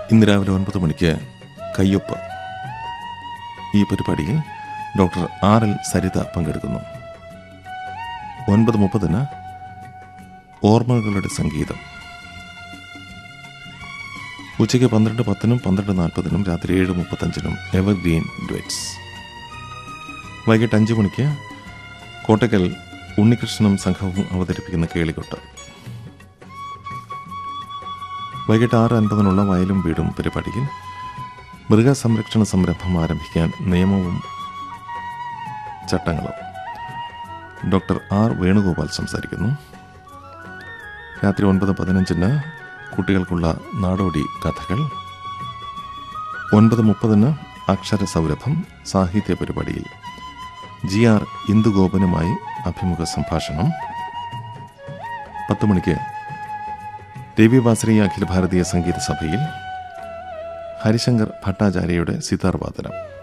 ഇന്ന് രാവിലെ ഒൻപത് മണിക്ക് കയ്യൊപ്പ് ഈ പരിപാടിയിൽ ഡോക്ടർ ആർ എൽ സരിത പങ്കെടുക്കുന്നു ഒൻപത് മുപ്പതിന് ഓർമ്മകളുടെ സംഗീതം ഉച്ചയ്ക്ക് പന്ത്രണ്ട് പത്തിനും പന്ത്രണ്ട് നാൽപ്പതിനും രാത്രി ഏഴ് മുപ്പത്തഞ്ചിനും എവർഗ്രീൻ ഡ്വെറ്റ്സ് വൈകിട്ട് അഞ്ച് മണിക്ക് കോട്ടക്കൽ ഉണ്ണികൃഷ്ണനും സംഘവും അവതരിപ്പിക്കുന്ന കേളികൊട്ട് വൈകിട്ട് ആറ് അൻപതിനുള്ള വയലും വീടും പരിപാടിയിൽ മൃഗസംരക്ഷണ സംരംഭം ആരംഭിക്കാൻ നിയമവും ചട്ടങ്ങളും ഡോക്ടർ ആർ വേണുഗോപാൽ സംസാരിക്കുന്നു രാത്രി ഒൻപത് പതിനഞ്ചിന് കുട്ടികൾക്കുള്ള നാടോടി കഥകൾ ഒൻപത് മുപ്പതിന് അക്ഷര സൗരഭം സാഹിത്യ പരിപാടിയിൽ ജി ആർ ഇന്ദുഗോപനുമായി അഭിമുഖ സംഭാഷണം പത്ത് മണിക്ക് രവി വാസരി അഖില ഭാരതീയ സംഗീത സഭയിൽ ഹരിശങ്കർ ഭട്ടാചാര്യയുടെ സിതാർ വാദനം